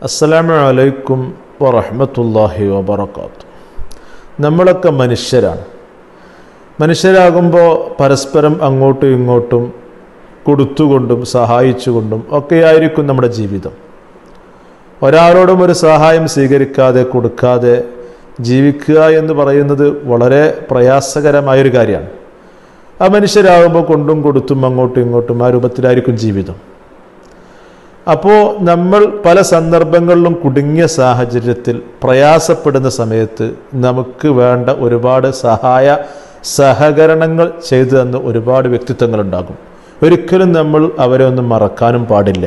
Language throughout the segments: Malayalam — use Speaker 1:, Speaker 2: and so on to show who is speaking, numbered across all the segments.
Speaker 1: അസ്സലാമു അലൈക്കും വറഹ്മത്തുള്ളാഹി വബറകാത്തു നമ്മളൊക്കെ മനുഷ്യരാണ് മനുഷ്യരാകുമ്പോൾ പരസ്പരം അങ്ങോട്ടും ഇങ്ങോട്ടും കൊടുത്തുകൊണ്ടും സഹായിച്ചുകൊണ്ടും ഒക്കെയായിരിക്കും നമ്മുടെ ജീവിതം ഒരാളോടും ഒരു സഹായം സ്വീകരിക്കാതെ കൊടുക്കാതെ ജീവിക്കുക എന്ന് പറയുന്നത് വളരെ പ്രയാസകരമായൊരു കാര്യമാണ് ആ മനുഷ്യരാകുമ്പോൾ കൊണ്ടും കൊടുത്തും അങ്ങോട്ടും ഇങ്ങോട്ടും ആ രൂപത്തിലായിരിക്കും ജീവിതം അപ്പോൾ നമ്മൾ പല സന്ദർഭങ്ങളിലും കുടുങ്ങിയ സാഹചര്യത്തിൽ പ്രയാസപ്പെടുന്ന സമയത്ത് നമുക്ക് വേണ്ട ഒരുപാട് സഹായ സഹകരണങ്ങൾ ചെയ്തു തന്ന ഒരുപാട് വ്യക്തിത്വങ്ങളുണ്ടാകും ഒരിക്കലും നമ്മൾ അവരെ ഒന്നും മറക്കാനും പാടില്ല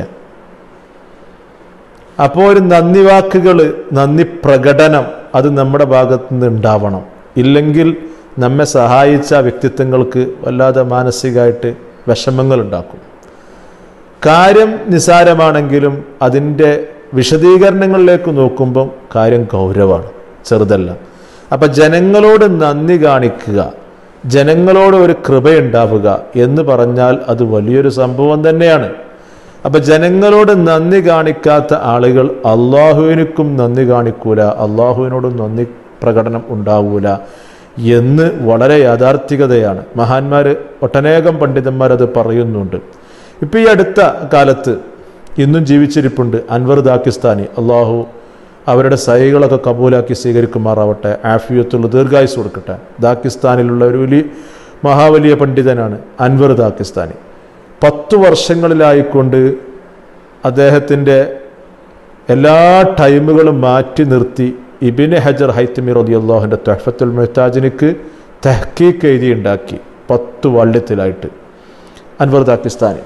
Speaker 1: അപ്പോൾ ഒരു നന്ദി വാക്കുകൾ നന്ദി പ്രകടനം അത് നമ്മുടെ ഭാഗത്തു നിന്ന് ഉണ്ടാവണം ഇല്ലെങ്കിൽ നമ്മെ സഹായിച്ച വ്യക്തിത്വങ്ങൾക്ക് വല്ലാതെ മാനസികമായിട്ട് വിഷമങ്ങൾ ഉണ്ടാക്കും കാര്യം നിസാരമാണെങ്കിലും അതിൻ്റെ വിശദീകരണങ്ങളിലേക്ക് നോക്കുമ്പം കാര്യം ഗൗരവമാണ് ചെറുതല്ല അപ്പം ജനങ്ങളോട് നന്ദി കാണിക്കുക ജനങ്ങളോട് ഒരു കൃപയുണ്ടാവുക എന്ന് പറഞ്ഞാൽ അത് വലിയൊരു സംഭവം തന്നെയാണ് അപ്പം ജനങ്ങളോട് നന്ദി കാണിക്കാത്ത ആളുകൾ അള്ളാഹുവിനക്കും നന്ദി കാണിക്കൂല അള്ളാഹുവിനോടും നന്ദി പ്രകടനം ഉണ്ടാവൂല എന്ന് വളരെ യാഥാർത്ഥികതയാണ് മഹാന്മാർ ഒട്ടനേകം പണ്ഡിതന്മാർ അത് പറയുന്നുണ്ട് ഇപ്പം ഈ അടുത്ത കാലത്ത് ഇന്നും ജീവിച്ചിരിപ്പുണ്ട് അൻവർ ദാക്കിസ്ഥാനി അള്ളാഹു അവരുടെ സൈകളൊക്കെ കബൂലാക്കി സ്വീകരിക്കുമാറാവട്ടെ ആഫിയത്തുള്ള ദീർഘായുസ് കൊടുക്കട്ടെ ദാക്കിസ്ഥാനിലുള്ള ഒരു വലിയ മഹാവലിയ പണ്ഡിതനാണ് അൻവർ ദാക്കിസ്ഥാനി പത്തു വർഷങ്ങളിലായിക്കൊണ്ട് അദ്ദേഹത്തിൻ്റെ എല്ലാ ടൈമുകളും മാറ്റി നിർത്തി ഇബിന് ഹജർ ഹൈത്തമി റതി അള്ളാഹുൻ്റെ തെഹഫത്തുൽ മെഹ്താജിനിക്ക് തെഹക്കീക്ക് എഴുതി ഉണ്ടാക്കി പത്ത് വള്ള്യത്തിലായിട്ട് അൻവർ ദാക്കിസ്ഥാനി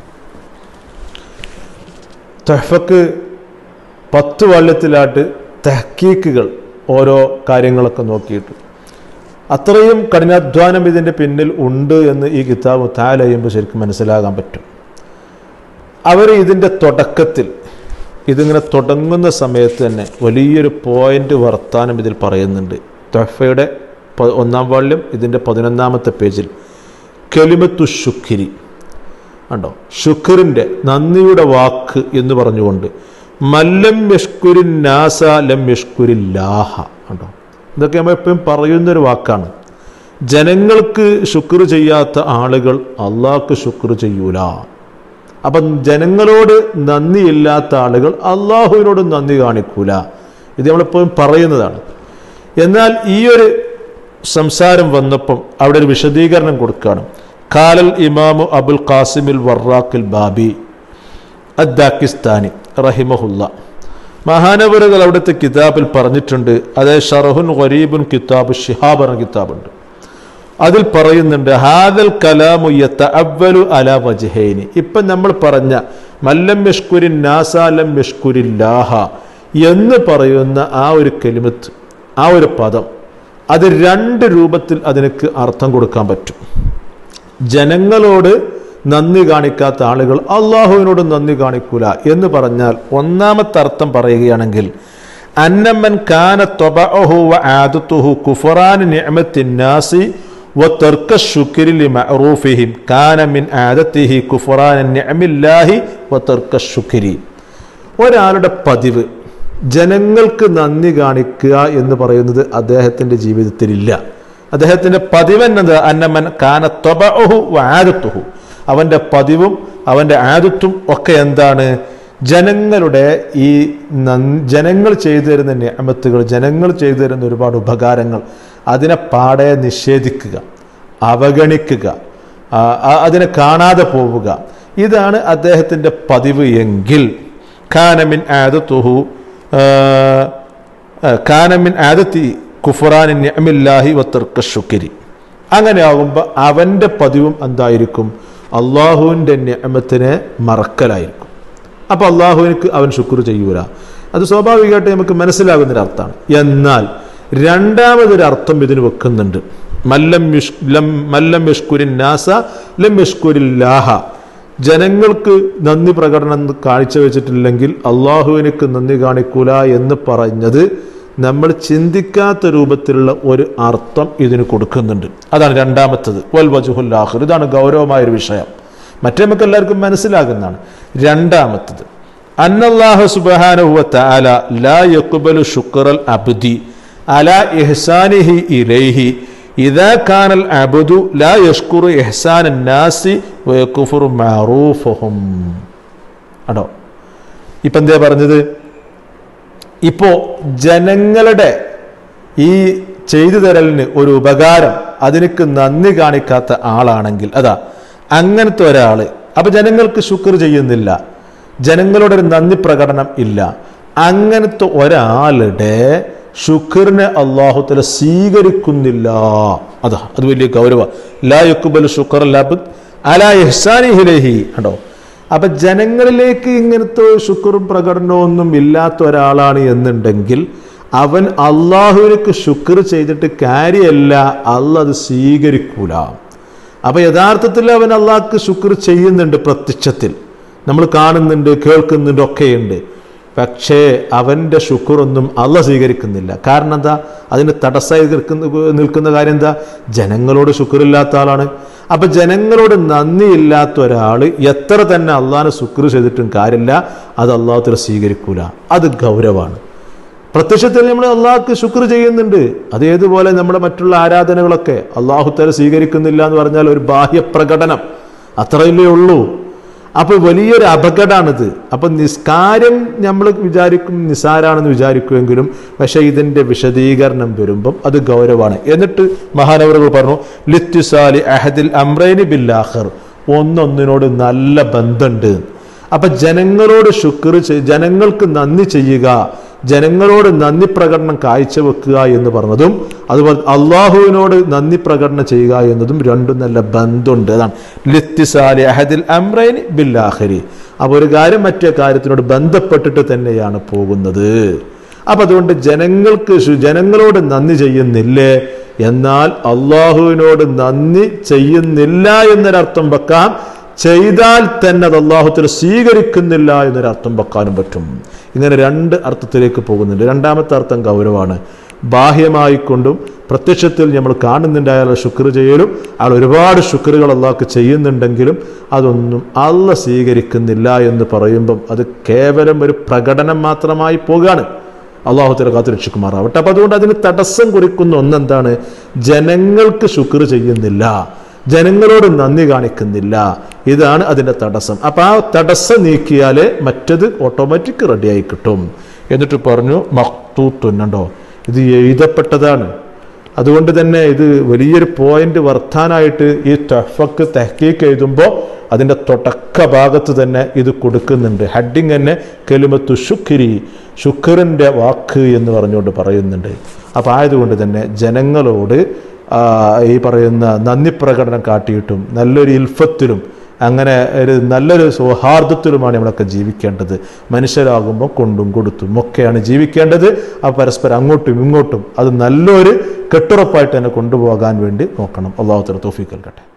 Speaker 1: തെഹഫക്ക് പത്ത് വള്ള്യത്തിലായിട്ട് തെഹക്കീക്കുകൾ ഓരോ കാര്യങ്ങളൊക്കെ നോക്കിയിട്ട് അത്രയും കഠിനാധ്വാനം ഇതിൻ്റെ പിന്നിൽ ഉണ്ട് എന്ന് ഈ കിതാബ് താലയുമ്പോൾ ശരിക്കും മനസ്സിലാകാൻ പറ്റും അവർ ഇതിൻ്റെ തുടക്കത്തിൽ ഇതിങ്ങനെ തുടങ്ങുന്ന സമയത്ത് തന്നെ വലിയൊരു പോയിന്റ് വർത്താനം ഇതിൽ പറയുന്നുണ്ട് തൊഫയുടെ ഒന്നാം വാള്യം ഇതിൻ്റെ പതിനൊന്നാമത്തെ പേജിൽ കെലിമത്തു ശുഖിരി കണ്ടോ ശുഖറിൻ്റെ നന്ദിയുടെ വാക്ക് എന്ന് പറഞ്ഞുകൊണ്ട് മല്ലം യഷ്കുരിൻ നാസ ലം യഷ്കുരിൻ ലാഹ കണ്ടോ ഇതൊക്കെ നമ്മൾ എപ്പോഴും പറയുന്നൊരു വാക്കാണ് ജനങ്ങൾക്ക് ശുക്ർ ചെയ്യാത്ത ആളുകൾ അള്ളാഹ്ക്ക് ശുക്ർ ചെയ്യൂല അപ്പം ജനങ്ങളോട് നന്ദിയില്ലാത്ത ആളുകൾ അള്ളാഹുവിനോട് നന്ദി കാണിക്കൂല ഇത് നമ്മളെപ്പോഴും പറയുന്നതാണ് എന്നാൽ ഈ ഒരു സംസാരം വന്നപ്പം അവിടെ ഒരു വിശദീകരണം കൊടുക്കുകയാണ് കാലൽ ഇമാമു അബുൽ ഖാസിമിൽ വർറാഖിൽ ബാബി അദ്ദാക്കിസ്ഥാനി റഹിമഹുല്ല മഹാനവരുകൾ അവിടുത്തെ കിതാബിൽ പറഞ്ഞിട്ടുണ്ട് അതേ ഷറഹുൻ ഖരീബുൻ കിതാബ് ഷിഹാബ് എന്ന കിതാബുണ്ട് അതിൽ പറയുന്നുണ്ട് ഹാദൽ കലാമുയ്യത്ത അവലു അല വജഹേനി ഇപ്പം നമ്മൾ പറഞ്ഞ മല്ലം യഷ്കുരിൻ നാസാലം യഷ്കുരില്ലാഹ എന്ന് പറയുന്ന ആ ഒരു കെലിമത്ത് ആ ഒരു പദം അത് രണ്ട് രൂപത്തിൽ അതിനക്ക് അർത്ഥം കൊടുക്കാൻ പറ്റും ജനങ്ങളോട് നന്ദി കാണിക്കാത്ത ആളുകൾ അള്ളാഹുവിനോട് നന്ദി കാണിക്കൂല എന്ന് പറഞ്ഞാൽ ഒന്നാമത്തെ അർത്ഥം പറയുകയാണെങ്കിൽ അന്നമ്മൻ കാന തൊബഹു ആദത്തുഹു കുഫറാൻ നിഅമത്തിന്നാസി وترك الشكر لمعروفهم كان من عادته كفران النعم الله وترك الشكر ഒരാളുടെ പതിവ് ജനങ്ങൾക്ക് നന്ദി കാണിക്കുക എന്ന് പറയുന്നത് അദ്ദേഹത്തിൻ്റെ ജീവിതത്തിലില്ല അദ്ദേഹത്തിൻ്റെ പതിവ് എന്നത് അന്നമൻ കാന തൊബഹു ആദത്തുഹു അവൻ്റെ പതിവും അവൻ്റെ ആദത്തും ഒക്കെ എന്താണ് ജനങ്ങളുടെ ഈ ജനങ്ങൾ ചെയ്തു തരുന്ന നിയമത്തുകൾ ജനങ്ങൾ ചെയ്തു തരുന്ന ഒരുപാട് ഉപകാരങ്ങൾ അതിനെ പാടെ നിഷേധിക്കുക അവഗണിക്കുക അതിനെ കാണാതെ പോവുക ഇതാണ് അദ്ദേഹത്തിൻ്റെ പതിവ് എങ്കിൽ കാനമിൻ ആദത്തുഹു കാനമിൻ ആദത്തി കുഫറാൻ നിഅമില്ലാഹി വത്തർക്ക ശുക്രി അങ്ങനെ ആകുമ്പോൾ അവൻ്റെ പതിവും എന്തായിരിക്കും അള്ളാഹുവിൻ്റെ നിയമത്തിനെ മറക്കലായിരിക്കും അപ്പോൾ അള്ളാഹുവിനക്ക് അവൻ ശുക്ർ ചെയ്യൂല അത് സ്വാഭാവികമായിട്ട് നമുക്ക് മനസ്സിലാകുന്നൊരു അർത്ഥമാണ് എന്നാൽ രണ്ടാമതൊരു അർത്ഥം ഇതിന് വെക്കുന്നുണ്ട് മല്ലം ലം മല്ലം യഷ്കുരിൻ നാസ ലം യഷ്കുരില്ലാഹ ജനങ്ങൾക്ക് നന്ദി പ്രകടനം കാഴ്ചവെച്ചിട്ടില്ലെങ്കിൽ അള്ളാഹുവിനക്ക് നന്ദി കാണിക്കൂല എന്ന് പറഞ്ഞത് നമ്മൾ ചിന്തിക്കാത്ത രൂപത്തിലുള്ള ഒരു അർത്ഥം ഇതിന് കൊടുക്കുന്നുണ്ട് അതാണ് രണ്ടാമത്തത് വൽ വജുഹുല്ലാഹുർ ഇതാണ് ഗൗരവമായൊരു വിഷയം മറ്റേ നമുക്ക് എല്ലാവർക്കും മനസ്സിലാകുന്നതാണ് രണ്ടാമത്തത് അന്നല്ലാഹു സുബ്ഹാനഹു വതആല ലാ യഖ്ബലു ശുക്റൽ അബ്ദി അലാ ഇഹ്സാനിഹി ഇലൈഹി ഇദാ കാനൽ അബ്ദു ലാ യഷ്കുറു ഇഹ്സാനൻ നാസി വയക്ഫുറു മഅറൂഫഹും ആണോ ഇപ്പം എന്താ പറഞ്ഞത് ഇപ്പോ ജനങ്ങളുടെ ഈ ചെയ്തു തരലിന് ഒരു ഉപകാരം അതിനക്ക് നന്ദി കാണിക്കാത്ത ആളാണെങ്കിൽ അതാ അങ്ങനത്തെ ഒരാള് അപ്പൊ ജനങ്ങൾക്ക് ശുക്ർ ചെയ്യുന്നില്ല ജനങ്ങളുടെ ഒരു നന്ദി പ്രകടനം ഇല്ല അങ്ങനത്തെ ഒരാളുടെ ശുക്റിനെ അള്ളാഹുത്തല സ്വീകരിക്കുന്നില്ല അതാ അത് വലിയ ഗൗരവ ലാ യുക്കുബൽ ശുക്ർ ലാബ് അലാ ഇഹ്സാനിഹിലേഹി കണ്ടോ അപ്പൊ ജനങ്ങളിലേക്ക് ഇങ്ങനത്തെ ശുക്റും പ്രകടനവും ഒന്നും ഇല്ലാത്ത ഒരാളാണ് എന്നുണ്ടെങ്കിൽ അവൻ അള്ളാഹുവിനക്ക് ശുക്ർ ചെയ്തിട്ട് കാര്യമല്ല അല്ല അത് സ്വീകരിക്കൂല അപ്പൊ യഥാർത്ഥത്തിൽ അവൻ അള്ളാഹ്ക്ക് ശുക്ർ ചെയ്യുന്നുണ്ട് പ്രത്യക്ഷത്തിൽ നമ്മൾ കാണുന്നുണ്ട് കേൾക്കുന്നുണ്ട് ഒക്കെയുണ്ട് പക്ഷേ അവൻ്റെ ശുക്റൊന്നും അല്ല സ്വീകരിക്കുന്നില്ല കാരണം എന്താ അതിന് തടസ്സമായി നിൽക്കുന്ന നിൽക്കുന്ന കാര്യം എന്താ ജനങ്ങളോട് ശുക്രില്ലാത്ത ആളാണ് അപ്പൊ ജനങ്ങളോട് നന്ദിയില്ലാത്ത ഒരാൾ എത്ര തന്നെ അള്ളാഹിനെ ശുക്ർ ചെയ്തിട്ടും കാര്യമില്ല അത് അള്ളാഹുത്തിൽ സ്വീകരിക്കൂല അത് ഗൗരവമാണ് പ്രത്യക്ഷത്തിൽ നമ്മൾ അള്ളാഹ്ക്ക് ശുക്ർ ചെയ്യുന്നുണ്ട് അത് ഏതുപോലെ നമ്മുടെ മറ്റുള്ള ആരാധനകളൊക്കെ അള്ളാഹുത്തല സ്വീകരിക്കുന്നില്ല എന്ന് പറഞ്ഞാൽ ഒരു ബാഹ്യ പ്രകടനം അത്രയല്ലേ ഉള്ളൂ അപ്പൊ വലിയൊരു അപകടമാണിത് അപ്പൊ നിസ്കാരം നമ്മൾ വിചാരിക്കും നിസാരാണെന്ന് വിചാരിക്കുമെങ്കിലും പക്ഷെ ഇതിന്റെ വിശദീകരണം വരുമ്പം അത് ഗൗരവമാണ് എന്നിട്ട് മഹാനവറുകൾ പറഞ്ഞു ലിത്യുസാലി അഹദിൽ അമ്രൈനി ബില്ലാഹർ ഒന്നൊന്നിനോട് നല്ല ബന്ധമുണ്ട് അപ്പൊ ജനങ്ങളോട് ശുക്ർ ചെയ് ജനങ്ങൾക്ക് നന്ദി ചെയ്യുക ജനങ്ങളോട് നന്ദി പ്രകടനം കാഴ്ചവെക്കുക എന്ന് പറഞ്ഞതും അതുപോലെ അള്ളാഹുവിനോട് നന്ദി പ്രകടനം ചെയ്യുക എന്നതും രണ്ടും നല്ല ബന്ധമുണ്ട് അതാണ് ലിത്തിസാലി അഹദിൽ അമ്രൈനി ബില്ലാഹരി അപ്പൊ ഒരു കാര്യം മറ്റേ കാര്യത്തിനോട് ബന്ധപ്പെട്ടിട്ട് തന്നെയാണ് പോകുന്നത് അപ്പൊ അതുകൊണ്ട് ജനങ്ങൾക്ക് ശു- ജനങ്ങളോട് നന്ദി ചെയ്യുന്നില്ലേ എന്നാൽ അള്ളാഹുവിനോട് നന്ദി ചെയ്യുന്നില്ല എന്നൊരർത്ഥം വെക്കാം ചെയ്താൽ തന്നെ അത് അള്ളാഹുത്തിൽ സ്വീകരിക്കുന്നില്ല എന്നൊരർത്ഥം വെക്കാനും പറ്റും ഇങ്ങനെ രണ്ട് അർത്ഥത്തിലേക്ക് പോകുന്നുണ്ട് രണ്ടാമത്തെ അർത്ഥം ഗൗരവമാണ് ബാഹ്യമായിക്കൊണ്ടും പ്രത്യക്ഷത്തിൽ നമ്മൾ കാണുന്നുണ്ട് അയാളെ ശുക്ർ ചെയ്യലും അയാൾ ഒരുപാട് ശുക്രുകൾ അള്ളാഹ്ക്ക് ചെയ്യുന്നുണ്ടെങ്കിലും അതൊന്നും അല്ല സ്വീകരിക്കുന്നില്ല എന്ന് പറയുമ്പം അത് കേവലം ഒരു പ്രകടനം മാത്രമായി പോകുകയാണ് അള്ളാഹുത്തിനെ കാത്തു രക്ഷിക്കുമാറാവട്ടെ അപ്പൊ അതുകൊണ്ട് അതിന് തടസ്സം കുറിക്കുന്ന ഒന്നെന്താണ് ജനങ്ങൾക്ക് ശുക്ർ ചെയ്യുന്നില്ല ജനങ്ങളോട് നന്ദി കാണിക്കുന്നില്ല ഇതാണ് അതിന്റെ തടസ്സം അപ്പൊ ആ തടസ്സം നീക്കിയാല് മറ്റത് ഓട്ടോമാറ്റിക് റെഡിയായി കിട്ടും എന്നിട്ട് പറഞ്ഞു മക്തൂത്തുന്നുണ്ടോ ഇത് എഴുതപ്പെട്ടതാണ് അതുകൊണ്ട് തന്നെ ഇത് വലിയൊരു പോയിന്റ് വർത്താനായിട്ട് ഈ തഹഫക്ക് തെഹക്കീക്ക് എഴുതുമ്പോൾ അതിൻ്റെ തുടക്ക ഭാഗത്ത് തന്നെ ഇത് കൊടുക്കുന്നുണ്ട് ഹഡിങ് തന്നെ കെലുമത്തു ശുക്രി ശുക്രിൻ്റെ വാക്ക് എന്ന് പറഞ്ഞുകൊണ്ട് പറയുന്നുണ്ട് അപ്പോൾ ആയതുകൊണ്ട് തന്നെ ജനങ്ങളോട് ആ, ഈ പറയുന്ന നന്ദി പ്രകടനം കാട്ടിയിട്ടും നല്ലൊരു ഇൽഫത്തിലും അങ്ങനെ ഒരു നല്ലൊരു സൗഹാർദ്ദത്തിലുമാണ് നമ്മളൊക്കെ ജീവിക്കേണ്ടത് മനുഷ്യരാകുമ്പോൾ കൊണ്ടും കൊടുത്തും ഒക്കെയാണ് ജീവിക്കേണ്ടത് ആ പരസ്പരം അങ്ങോട്ടും ഇങ്ങോട്ടും അത് നല്ലൊരു കെട്ടുറപ്പായിട്ട് തന്നെ കൊണ്ടുപോകാൻ വേണ്ടി നോക്കണം അള്ളാഹുത്തല തോഫിക്കൽക്കട്ടെ